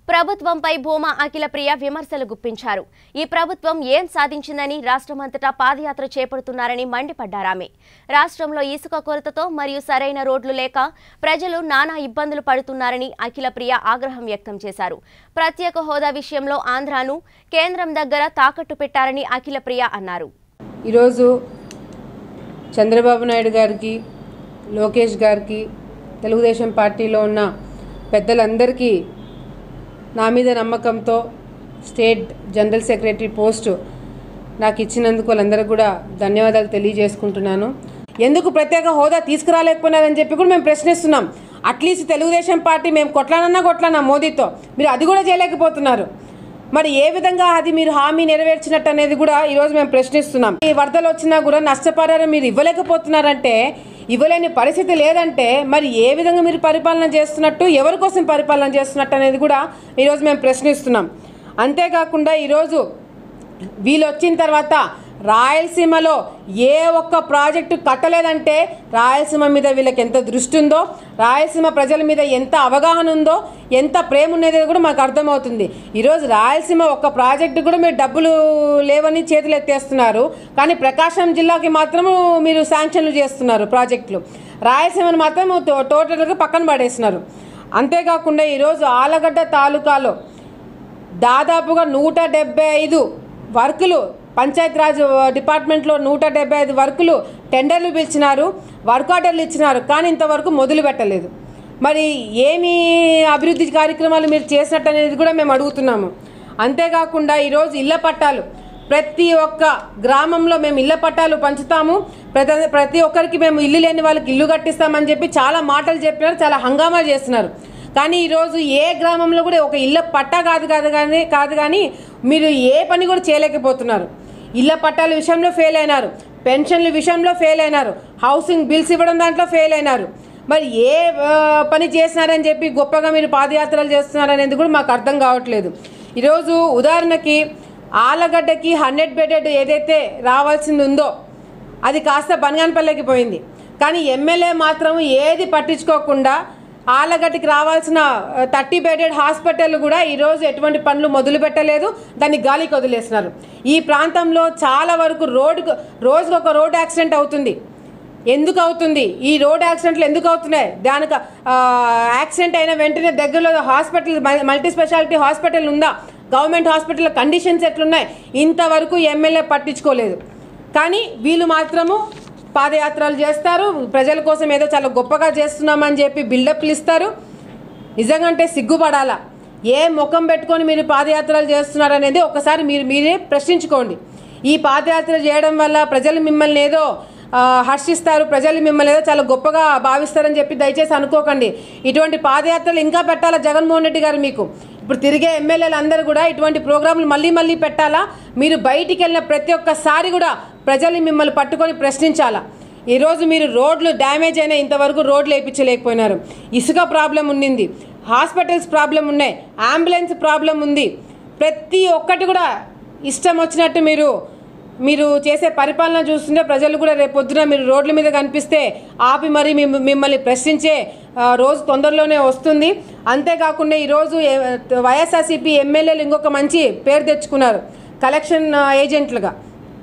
ప్రభుత్వంపై భూమా అఖిలప్రియ విమర్శలు గుప్పించారు ఈ ప్రభుత్వం ఏం సాధించిందని రాష్ట్రమంతటా పాదయాత్ర చేపడుతున్నారని మండిపడ్డారామె రాష్ట్రంలో ఇసుక కొరతతో మరియు సరైన రోడ్లు లేక ప్రజలు నానా ఇబ్బందులు పడుతున్నారని అఖిలప్రియ ఆగ్రహం వ్యక్తం చేశారు ప్రత్యేక హోదా విషయంలో ఆంధ్రాను కేంద్రం దగ్గర తాకట్టు పెట్టారని అఖిలప్రియ అన్నారు ఈరోజు చంద్రబాబు నాయుడు గారికి లోకేష్ గారికి తెలుగుదేశం పార్టీలో ఉన్న పెద్దలందరికీ నా మీద నమ్మకంతో స్టేట్ జనరల్ సెక్రటరీ పోస్టు నాకు ఇచ్చినందుకు వాళ్ళందరికీ కూడా ధన్యవాదాలు తెలియజేసుకుంటున్నాను ఎందుకు ప్రత్యేక హోదా తీసుకురాలేకపోయినారని చెప్పి కూడా మేము ప్రశ్నిస్తున్నాం అట్లీస్ట్ తెలుగుదేశం పార్టీ మేము కొట్లానన్నా కొట్లానా మోదీతో మీరు అది కూడా చేయలేకపోతున్నారు మరి ఏ విధంగా అది మీరు హామీ నెరవేర్చినట్టు అనేది కూడా ఈరోజు మేము ప్రశ్నిస్తున్నాం ఈ వరదలు వచ్చినా కూడా నష్టపరిహారం మీరు ఇవ్వలేకపోతున్నారంటే ఇవ్వలేని పరిస్థితి లేదంటే మరి ఏ విధంగా మీరు పరిపాలన చేస్తున్నట్టు ఎవరి కోసం పరిపాలన చేస్తున్నట్టు అనేది కూడా ఈరోజు మేము ప్రశ్నిస్తున్నాం అంతేకాకుండా ఈరోజు వీళ్ళు వచ్చిన తర్వాత రాయలసీమలో ఏ ఒక్క ప్రాజెక్టు కట్టలేదంటే రాయలసీమ మీద వీళ్ళకి ఎంత దృష్టి ఉందో రాయలసీమ ప్రజల మీద ఎంత అవగాహన ఉందో ఎంత ప్రేమ ఉన్నది కూడా మాకు అర్థమవుతుంది ఈరోజు రాయలసీమ ఒక్క ప్రాజెక్టు కూడా మీరు డబ్బులు లేవని చేతులు ఎత్తేస్తున్నారు కానీ ప్రకాశం జిల్లాకి మాత్రం మీరు శాంక్షన్లు చేస్తున్నారు ప్రాజెక్టులు రాయలసీమను మాత్రం టో- టోటల్గా పక్కన పడేస్తున్నారు అంతేకాకుండా ఈరోజు ఆలగడ్డ తాలూకాలో దాదాపుగా నూట డెబ్బై ఐదు వర్కులు పంచాయతీరాజ్ డిపార్ట్మెంట్లో నూట డెబ్బై ఐదు వర్కులు టెండర్లు పిలిచినారు వర్క్ ఆర్డర్లు ఇచ్చినారు కానీ ఇంతవరకు మొదలు పెట్టలేదు మరి ఏమి అభివృద్ధి కార్యక్రమాలు మీరు చేసినట్టు అనేది కూడా మేము అడుగుతున్నాము అంతేకాకుండా ఈరోజు ఇళ్ల పట్టాలు ప్రతి ఒక్క గ్రామంలో మేము ఇళ్ల పట్టాలు పంచుతాము ప్రతి ప్రతి ఒక్కరికి మేము ఇల్లు లేని వాళ్ళకి ఇల్లు కట్టిస్తామని చెప్పి చాలా మాటలు చెప్పినారు చాలా హంగామా చేస్తున్నారు కానీ ఈరోజు ఏ గ్రామంలో కూడా ఒక ఇళ్ళ పట్టా కాదు కాదు కానీ కాదు కానీ మీరు ఏ పని కూడా చేయలేకపోతున్నారు ఇళ్ళ పట్టాల విషయంలో ఫెయిల్ అయినారు పెన్షన్ల విషయంలో ఫెయిల్ అయినారు హౌసింగ్ బిల్స్ ఇవ్వడం దాంట్లో ఫెయిల్ అయినారు మరి ఏ ఆ, పని చేసినారని చెప్పి గొప్పగా మీరు పాదయాత్రలు చేస్తున్నారనేది కూడా మాకు అర్థం కావట్లేదు ఈరోజు ఉదాహరణకి ఆలగడ్డకి హండ్రెడ్ బెడెడ్ ఏదైతే రావాల్సింది ఉందో అది కాస్త బనగానపల్లెకి పోయింది కానీ ఎమ్మెల్యే మాత్రం ఏది పట్టించుకోకుండా ఆలగడ్డకి రావాల్సిన థర్టీ బెడెడ్ హాస్పిటల్ కూడా ఈరోజు ఎటువంటి పనులు మొదలు పెట్టలేదు దాన్ని గాలికి వదిలేస్తున్నారు ఈ ప్రాంతంలో చాలా వరకు రోడ్డు రోజుకు ఒక రోడ్ యాక్సిడెంట్ అవుతుంది ఎందుకు అవుతుంది ఈ రోడ్ యాక్సిడెంట్లు ఎందుకు అవుతున్నాయి దానికి ఆ, యాక్సిడెంట్ అయిన వెంటనే దగ్గరలో హాస్పిటల్ మల్- మల్టీ స్పెషాలిటీ హాస్పిటల్ ఉందా గవర్నమెంట్ హాస్పిటల్ కండిషన్స్ ఎట్లున్నాయి ఇంతవరకు ఎమ్మెల్యే పట్టించుకోలేదు కానీ వీళ్ళు మాత్రము పాదయాత్రలు చేస్తారు ప్రజల కోసం ఏదో చాలా గొప్పగా చేస్తున్నామని చెప్పి బిల్డప్లు ఇస్తారు నిజంగా అంటే సిగ్గుపడాలా ఏ ముఖం పెట్టుకొని మీరు పాదయాత్రలు చేస్తున్నారనేది ఒకసారి మీరు మీరే ప్రశ్నించుకోండి ఈ పాదయాత్ర చేయడం వల్ల ప్రజలు మిమ్మల్ని ఏదో ఆ, హర్షిస్తారు ప్రజలు మిమ్మల్ని ఏదో చాలా గొప్పగా భావిస్తారని చెప్పి దయచేసి అనుకోకండి ఇటువంటి పాదయాత్రలు ఇంకా పెట్టాలా జగన్మోహన్ రెడ్డి గారు మీకు ఇప్పుడు తిరిగే ఎమ్మెల్యేలు అందరూ కూడా ఇటువంటి ప్రోగ్రాంలు మళ్ళీ మళ్ళీ పెట్టాలా మీరు బయటికి వెళ్ళిన ప్రతి ఒక్కసారి కూడా ప్రజలు మిమ్మల్ని పట్టుకొని ప్రశ్నించాలా ఈరోజు మీరు రోడ్లు డ్యామేజ్ అయినా ఇంతవరకు రోడ్లు వేయించలేకపోయినారు ఇసుక ప్రాబ్లం ఉండింది హాస్పిటల్స్ ప్రాబ్లం ఉన్నాయి అంబులెన్స్ ప్రాబ్లం ఉంది ప్రతి ఒక్కటి కూడా ఇష్టం వచ్చినట్టు మీరు మీరు చేసే పరిపాలన చూస్తుంటే ప్రజలు కూడా రేపు పొద్దున మీరు రోడ్ల మీద కనిపిస్తే ఆపి మరి మిమ్- మిమ్మల్ని ప్రశ్నించే ఆ, రోజు తొందరలోనే వస్తుంది అంతేకాకుండా ఈరోజు ఏ- వైఎస్ఆర్సీపీ ఎమ్మెల్యేలు ఇంకొక మంచి పేరు తెచ్చుకున్నారు కలెక్షన్ ఆ, ఏజెంట్లుగా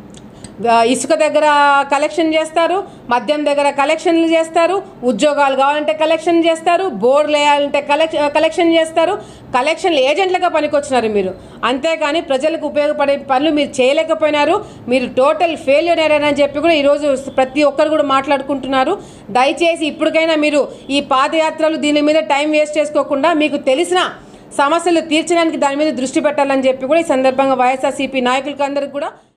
ఆ, ఇసుక దగ్గర కలెక్షన్ చేస్తారు మద్యం దగ్గర కలెక్షన్లు చేస్తారు ఉద్యోగాలు కావాలంటే కలెక్షన్ చేస్తారు బోర్లు వేయాలంటే కలెక్షన్ కలెక్షన్ చేస్తారు కలెక్షన్లు ఏజెంట్లుగా పనికొచ్చినారు మీరు అంతేగాని ప్రజలకు ఉపయోగపడే పనులు మీరు చేయలేకపోయినారు మీరు టోటల్ ఫెయిల్యూర్ అని చెప్పి కూడా ఈరోజు ప్రతి ఒక్కరు కూడా మాట్లాడుకుంటున్నారు దయచేసి ఇప్పటికైనా మీరు ఈ పాదయాత్రలు దీని మీద టైం వేస్ట్ చేసుకోకుండా మీకు తెలిసిన సమస్యలు తీర్చడానికి దాని మీద దృష్టి పెట్టాలని చెప్పి కూడా ఈ సందర్భంగా వైఎస్ఆర్సీపీ నాయకులకు అందరికి కూడా